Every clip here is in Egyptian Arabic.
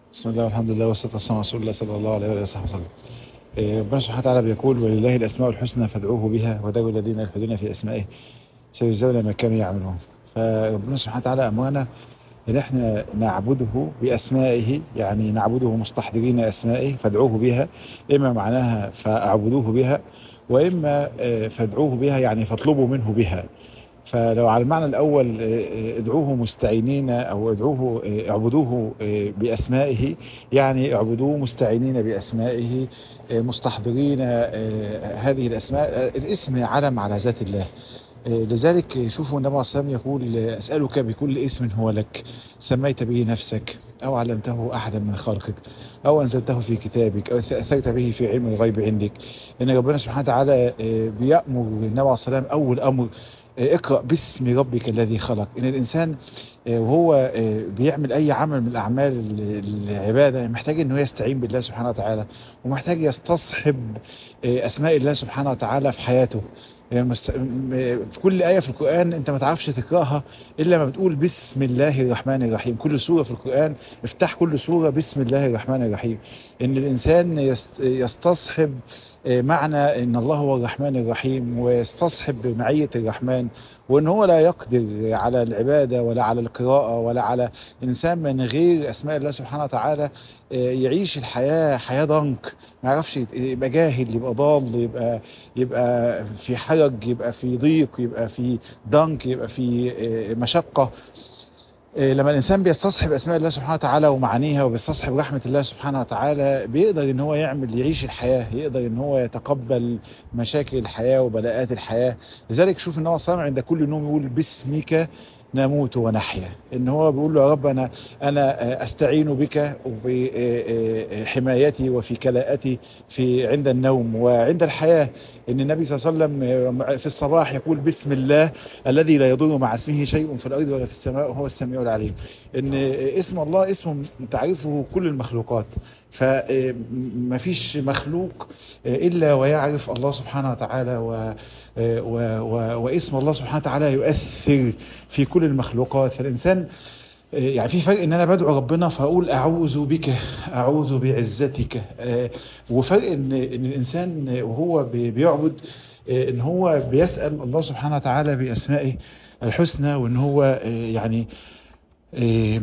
بسم الله والحمد لله والصلاة والسلام على رسول الله صلى الله عليه وآله وصحبه وسلم. إيه، ربنا سبحانه وتعالى بيقول ولله الأسماء الحسنى فادعوه بها وذروا الذين يلحدون في أسمائه سيجزون ما كانوا يعملون. فربنا سبحانه وتعالى أمرنا إن احنا نعبده بأسمائه يعني نعبده مستحضرين أسمائه فادعوه بها إما معناها فاعبدوه بها وإما آه، فادعوه بها يعني فاطلبوا منه بها. فلو على المعنى الأول آه، ادعوه مستعينين أو ادعوه آه، اعبدوه آه، بأسمائه يعني اعبدوه مستعينين بأسمائه آه، مستحضرين آه، هذه الأسماء آه، الاسم علم على ذات الله آه، لذلك شوفوا النبي صلى الله عليه وسلم يقول آه، أسألك بكل اسم هو لك سميت به نفسك أو علمته أحدا من خلقك أو أنزلته في كتابك أو أثرت به في علم الغيب عندك إن ربنا سبحانه وتعالى آه، بيأمر النبي عليه الصلاة والسلام أول أمر آه، اقرأ باسم ربك الذي خلق إن الإنسان آه، وهو آه، بيعمل أي عمل من الأعمال ال- العبادة محتاج إنه يستعين بالله سبحانه وتعالى ومحتاج يستصحب آه، أسماء الله سبحانه وتعالى في حياته يعني مست- م- في كل آية في القرآن أنت ما تعرفش تقرأها إلا ما بتقول بسم الله الرحمن الرحيم كل سورة في القرآن افتح كل سورة بسم الله الرحمن الرحيم إن الإنسان يست- يستصحب آه، معنى ان الله هو الرحمن الرحيم ويستصحب معية الرحمن وان هو لا يقدر على العبادة ولا على القراءة ولا على انسان من غير اسماء الله سبحانه وتعالى آه، يعيش الحياة حياة ضنك ما يعرفش يت- يبقى جاهل يبقى ضال يبقى يبقى في حرج يبقى في ضيق يبقى في ضنك يبقى في آه، مشقة إيه، لما الانسان بيستصحب اسماء الله سبحانه وتعالى ومعانيها وبيستصحب رحمه الله سبحانه وتعالى بيقدر ان هو يعمل يعيش الحياه يقدر ان هو يتقبل مشاكل الحياه وبلاءات الحياه لذلك شوف ان هو صامع عند كل نوم يقول باسمك نموت ونحيا ان هو بيقول له يا رب انا انا آه، استعين بك وبحمايتي وفي كلاءتي في عند النوم وعند الحياه ان النبي صلى الله عليه وسلم آه، في الصباح يقول بسم الله الذي لا يضر مع اسمه شيء في الارض ولا في السماء وهو السميع العليم ان اسم الله اسم تعرفه كل المخلوقات فما فيش مخلوق الا ويعرف الله سبحانه وتعالى و و و واسم الله سبحانه وتعالى يؤثر في كل المخلوقات فالانسان يعني في فرق ان انا بدعو ربنا فاقول اعوذ بك اعوذ بعزتك آه، وفرق ان ان الانسان وهو بي- بيعبد آه، ان هو بيسال الله سبحانه وتعالى باسمائه الحسنى وان هو آه، يعني آه،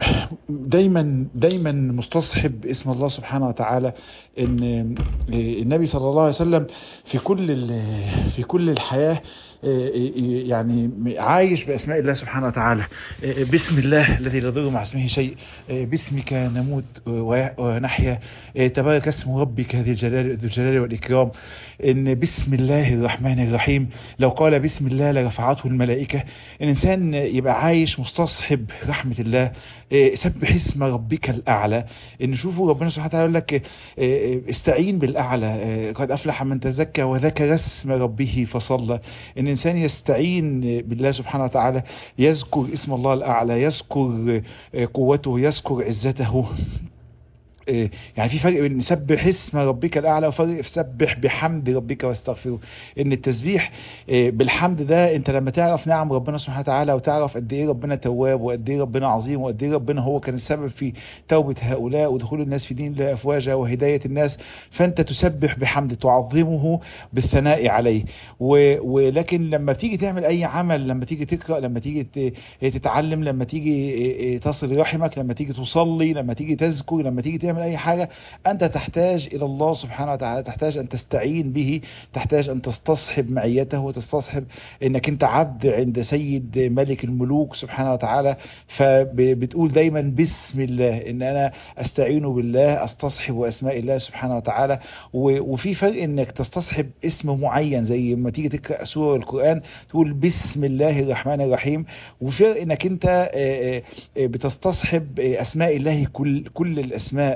دايما دايما مستصحب اسم الله سبحانه وتعالى ان آه، النبي صلى الله عليه وسلم في كل ال- في كل الحياه آه، يعني عايش باسماء الله سبحانه وتعالى آه، بسم الله الذي لا يضر مع اسمه شيء آه، باسمك نموت و- ونحيا آه، تبارك اسم ربك ذي الجلال ذو الجلال والاكرام ان بسم الله الرحمن الرحيم لو قال بسم الله لرفعته الملائكه الانسان يبقى عايش مستصحب رحمه الله آه، سبح اسم ربك الاعلى ان شوفوا ربنا سبحانه وتعالى يقول لك آه، آه، استعين بالاعلى آه، قد افلح من تزكى وذكر اسم ربه فصلى ان الانسان يستعين بالله سبحانه وتعالى يذكر اسم الله الاعلى يذكر آه، قوته يذكر عزته إيه، يعني في فرق بين سبح اسم ربك الاعلى وفرق في سبح بحمد ربك واستغفره ان التسبيح إيه، بالحمد ده انت لما تعرف نعم ربنا سبحانه وتعالى وتعرف قد ايه ربنا تواب وقد ايه ربنا عظيم وقد ايه ربنا هو كان السبب في توبة هؤلاء ودخول الناس في دين الله افواجا وهداية الناس فانت تسبح بحمد تعظمه بالثناء عليه و... ولكن لما تيجي تعمل اي عمل لما تيجي تقرا لما تيجي ت... تتعلم لما تيجي إيه، إيه، تصل رحمك لما تيجي تصلي لما تيجي تذكر لما تيجي تعمل اي حاجه انت تحتاج الى الله سبحانه وتعالى تحتاج ان تستعين به تحتاج ان تستصحب معيته وتستصحب انك انت عبد عند سيد ملك الملوك سبحانه وتعالى فبتقول دايما بسم الله ان انا استعين بالله استصحب اسماء الله سبحانه وتعالى و- وفي فرق انك تستصحب اسم معين زي ما تيجي تقرا سوره القران تقول بسم الله الرحمن الرحيم وفي فرق انك انت آه، آه، آه، بتستصحب آه، اسماء الله كل كل الاسماء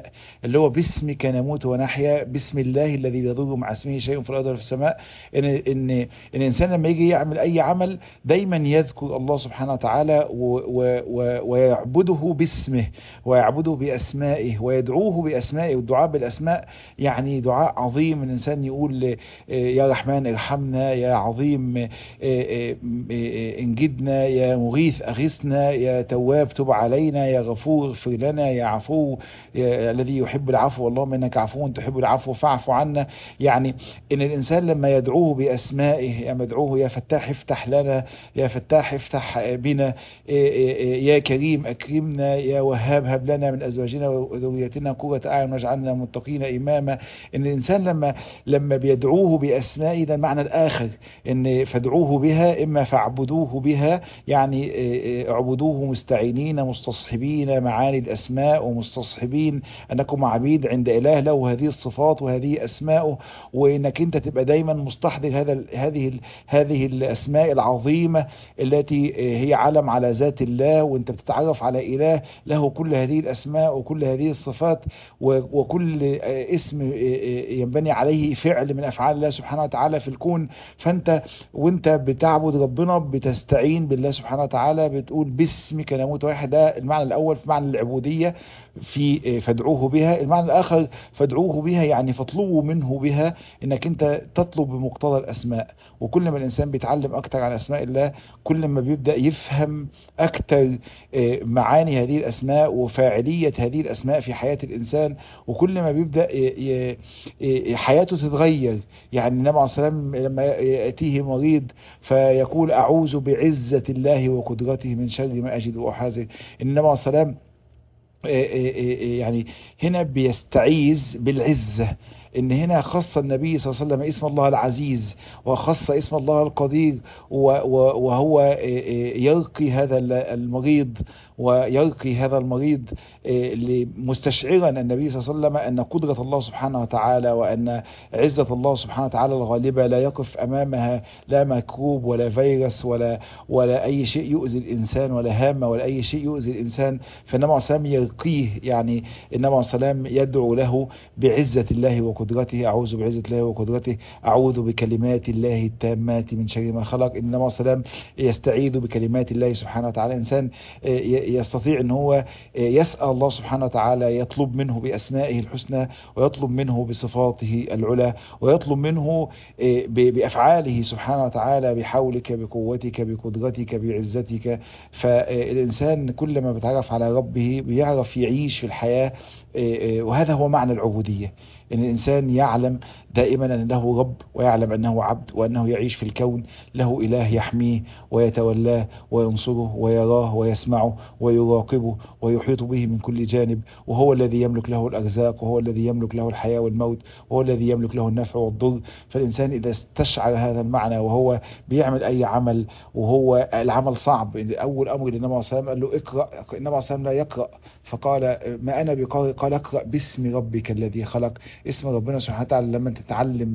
اللي هو باسمك نموت ونحيا بسم الله الذي لا يضر مع اسمه شيء في الارض ولا في السماء ان ان ان الانسان لما يجي يعمل اي عمل دايما يذكر الله سبحانه وتعالى و و و ويعبده باسمه ويعبده باسمائه ويدعوه باسمائه والدعاء بالاسماء يعني دعاء عظيم الانسان يقول يا رحمن ارحمنا يا عظيم انجدنا يا مغيث اغثنا يا تواب تب علينا يا غفور اغفر لنا يا عفو يا الذي يحب العفو اللهم انك عفو تحب العفو فاعف عنا يعني ان الانسان لما يدعوه باسمائه يا مدعوه يا فتاح افتح لنا يا فتاح افتح بنا يا كريم اكرمنا يا وهاب هب لنا من ازواجنا وذريتنا قرة اعين واجعلنا متقين اماما ان الانسان لما لما بيدعوه باسمائه ده المعنى الاخر ان فادعوه بها اما فاعبدوه بها يعني اعبدوه مستعينين مستصحبين معاني الاسماء ومستصحبين انكم عبيد عند اله له هذه الصفات وهذه اسماؤه وانك انت تبقى دايما مستحضر هذا هذه هذه الاسماء العظيمه التي هي علم على ذات الله وانت بتتعرف على اله له كل هذه الاسماء وكل هذه الصفات وكل اسم ينبني عليه فعل من افعال الله سبحانه وتعالى في الكون فانت وانت بتعبد ربنا بتستعين بالله سبحانه وتعالى بتقول باسمك نموت واحد ده المعنى الاول في معنى العبوديه في فادعوه بها المعنى الاخر فادعوه بها يعني فاطلبوا منه بها انك انت تطلب بمقتضى الاسماء وكل ما الانسان بيتعلم اكتر عن اسماء الله كل ما بيبدا يفهم اكتر معاني هذه الاسماء وفاعليه هذه الاسماء في حياه الانسان وكل ما بيبدا حياته تتغير يعني النبي عليه الصلاه والسلام لما ياتيه مريض فيقول اعوذ بعزه الله وقدرته من شر ما اجد واحاذر النبي عليه الصلاه والسلام يعني هنا بيستعيذ بالعزة ان هنا خص النبي صلى الله عليه وسلم اسم الله العزيز وخص اسم الله القدير وهو يرقي هذا المريض ويرقي هذا المريض مستشعرا النبي صلى الله عليه وسلم ان قدرة الله سبحانه وتعالى وان عزة الله سبحانه وتعالى الغالبة لا يقف امامها لا مكروب ولا فيروس ولا ولا اي شيء يؤذي الانسان ولا هامة ولا اي شيء يؤذي الانسان فالنبي عليه الصلاه يرقيه يعني النبي عليه الصلاه يدعو له بعزة الله وقدرته اعوذ بعزة الله وقدرته اعوذ بكلمات الله التامات من شر ما خلق النبي عليه الصلاه يستعيذ بكلمات الله سبحانه وتعالى انسان يستطيع ان هو يسأل الله سبحانه وتعالى يطلب منه بأسمائه الحسنى ويطلب منه بصفاته العلى ويطلب منه بأفعاله سبحانه وتعالى بحولك بقوتك بقدرتك بعزتك فالإنسان كل ما بيتعرف على ربه بيعرف يعيش في الحياة وهذا هو معنى العبودية ان الانسان يعلم دائما ان له رب ويعلم انه عبد وانه يعيش في الكون له اله يحميه ويتولاه وينصره ويراه ويسمعه ويراقبه ويحيط به من كل جانب وهو الذي يملك له الارزاق وهو الذي يملك له الحياة والموت وهو الذي يملك له النفع والضر فالانسان اذا استشعر هذا المعنى وهو بيعمل اي عمل وهو العمل صعب اول امر للنبي عليه الصلاه والسلام قال له اقرا النبي عليه الصلاه والسلام لا يقرا فقال ما انا بقارئ قال اقرا باسم ربك الذي خلق اسم ربنا سبحانه وتعالى لما تتعلم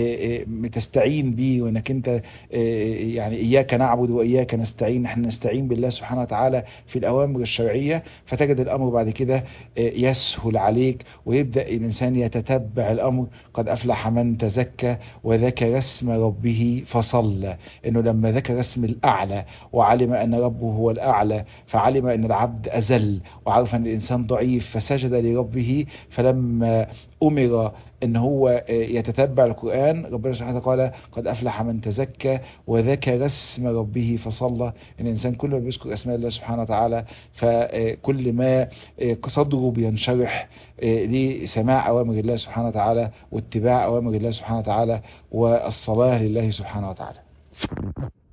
تستعين بيه وانك انت يعني اياك نعبد واياك نستعين نحن نستعين بالله سبحانه وتعالى في الاوامر الشرعيه فتجد الامر بعد كده يسهل عليك ويبدا الانسان يتتبع الامر قد افلح من تزكى وذكر اسم ربه فصلى انه لما ذكر اسم الاعلى وعلم ان ربه هو الاعلى فعلم ان العبد ازل وعرف ان الانسان ضعيف فسجد لربه فلما امر ان هو يتتبع القرآن ربنا سبحانه وتعالى قال قد افلح من تزكى وذكر اسم ربه فصلى ان الانسان كل ما بيذكر اسماء الله سبحانه وتعالى فكل ما صدره بينشرح لسماع اوامر الله سبحانه وتعالى واتباع اوامر الله سبحانه وتعالى والصلاة لله سبحانه وتعالى